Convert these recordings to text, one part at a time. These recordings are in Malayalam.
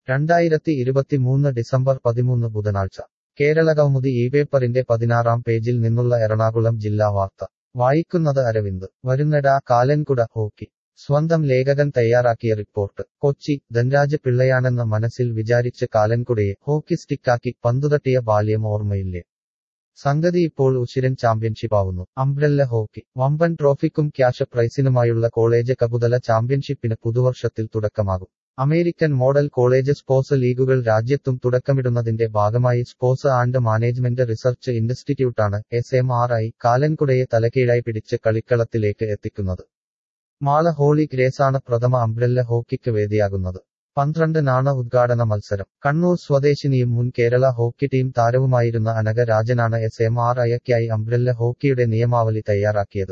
രണ്ടായിരത്തി ഇരുപത്തിമൂന്ന് ഡിസംബർ പതിമൂന്ന് ബുധനാഴ്ച കേരളകൗമുദി ഈ പേപ്പറിന്റെ പതിനാറാം പേജിൽ നിന്നുള്ള എറണാകുളം ജില്ലാ വാർത്ത വായിക്കുന്നത് അരവിന്ദ് വരുന്നെടാ കാലൻകുട ഹോക്കി സ്വന്തം ലേഖകൻ തയ്യാറാക്കിയ റിപ്പോർട്ട് കൊച്ചി ധൻരാജ് പിള്ളയാണെന്ന മനസ്സിൽ വിചാരിച്ച് കാലൻകുടയെ ഹോക്കി സ്റ്റിക്കാക്കി പന്തുതട്ടിയ ബാല്യം ഓർമ്മയില്ലേ സംഗതി ഇപ്പോൾ ഉശിരൻ ചാമ്പ്യൻഷിപ്പാവുന്നു അംബ്രല്ല ഹോക്കി വമ്പൻ ട്രോഫിക്കും ക്യാഷ് പ്രൈസിനുമായുള്ള കോളേജ് കബുതല ചാമ്പ്യൻഷിപ്പിന് പുതുവർഷത്തിൽ തുടക്കമാകും അമേരിക്കൻ മോഡൽ കോളേജ് സ്പോർട്സ് ലീഗുകൾ രാജ്യത്തും തുടക്കമിടുന്നതിന്റെ ഭാഗമായി സ്പോർട്സ് ആൻഡ് മാനേജ്മെന്റ് റിസർച്ച് ഇൻസ്റ്റിറ്റ്യൂട്ടാണ് എസ് എം ആർ ഐ കാലൻകുടയെ തലകീഴായി പിടിച്ച് കളിക്കളത്തിലേക്ക് എത്തിക്കുന്നത് മാള ഹോളി ഗ്രേസാണ് പ്രഥമ അംബ്രല്ല ഹോക്കിക്ക് വേദിയാകുന്നത് പന്ത്രണ്ടിനാണ് ഉദ്ഘാടന മത്സരം കണ്ണൂർ സ്വദേശിനിയും മുൻ കേരള ഹോക്കി ടീം താരവുമായിരുന്ന അനഘ രാജനാണ് എസ് എം ആർ ഐക്കായി അംബ്രല്ല ഹോക്കിയുടെ നിയമാവലി തയ്യാറാക്കിയത്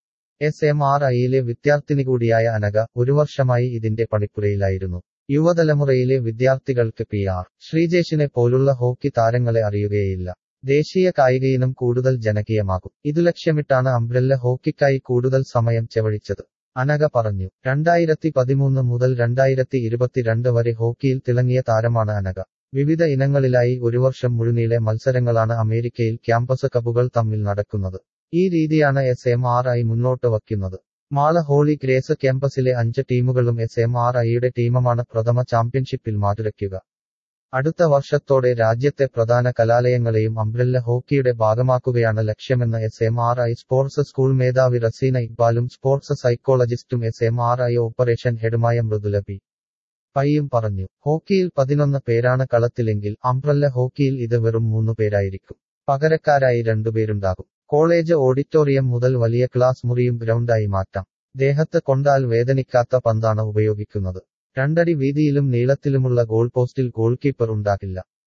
എസ് എം ആർ ഐയിലെ വിദ്യാർത്ഥിനി കൂടിയായ അനഘ ഒരു വർഷമായി ഇതിന്റെ പണിപ്പുരയിലായിരുന്നു യുവതലമുറയിലെ വിദ്യാർത്ഥികൾക്ക് പി ആർ ശ്രീജേഷിനെ പോലുള്ള ഹോക്കി താരങ്ങളെ അറിയുകയില്ല ദേശീയ കായിക ഇനം കൂടുതൽ ജനകീയമാകും ഇതു ലക്ഷ്യമിട്ടാണ് അംബ്രല്ല ഹോക്കിക്കായി കൂടുതൽ സമയം ചെലവഴിച്ചത് അനഘ പറഞ്ഞു രണ്ടായിരത്തി പതിമൂന്ന് മുതൽ രണ്ടായിരത്തി ഇരുപത്തിരണ്ട് വരെ ഹോക്കിയിൽ തിളങ്ങിയ താരമാണ് അനഘ വിവിധ ഇനങ്ങളിലായി ഒരു വർഷം മുഴുനീളെ മത്സരങ്ങളാണ് അമേരിക്കയിൽ ക്യാമ്പസ് കപ്പുകൾ തമ്മിൽ നടക്കുന്നത് ഈ രീതിയാണ് എസ് എം ആർ ഐ മുന്നോട്ട് വയ്ക്കുന്നത് മാള ഹോളി ഗ്രേസ് ക്യാമ്പസിലെ അഞ്ച് ടീമുകളും എസ് എം ആർ ഐയുടെ ടീമുമാണ് പ്രഥമ ചാമ്പ്യൻഷിപ്പിൽ മാറ്റുരയ്ക്കുക അടുത്ത വർഷത്തോടെ രാജ്യത്തെ പ്രധാന കലാലയങ്ങളെയും അംബ്രല്ല ഹോക്കിയുടെ ഭാഗമാക്കുകയാണ് ലക്ഷ്യമെന്ന് S M R I sports school മേധാവി റസീന ഇക്ബാലും സ്പോർട്സ് സൈക്കോളജിസ്റ്റും S M R I operation ഹെഡുമായ മൃദുല പി പയ്യും പറഞ്ഞു ഹോക്കിയിൽ പതിനൊന്ന് പേരാണ് കളത്തിലെങ്കിൽ അംബ്രല്ല ഹോക്കിയിൽ ഇത് വെറും മൂന്ന് പേരായിരിക്കും പകരക്കാരായി രണ്ടുപേരുണ്ടാകും കോളേജ് ഓഡിറ്റോറിയം മുതൽ വലിയ ക്ലാസ് മുറിയും ഗ്രൗണ്ടായി മാറ്റാം ദേഹത്ത് കൊണ്ടാൽ വേദനിക്കാത്ത പന്താണ് ഉപയോഗിക്കുന്നത് രണ്ടടി വീതിയിലും നീളത്തിലുമുള്ള ഗോൾ പോസ്റ്റിൽ ഗോൾ കീപ്പർ ഉണ്ടാകില്ല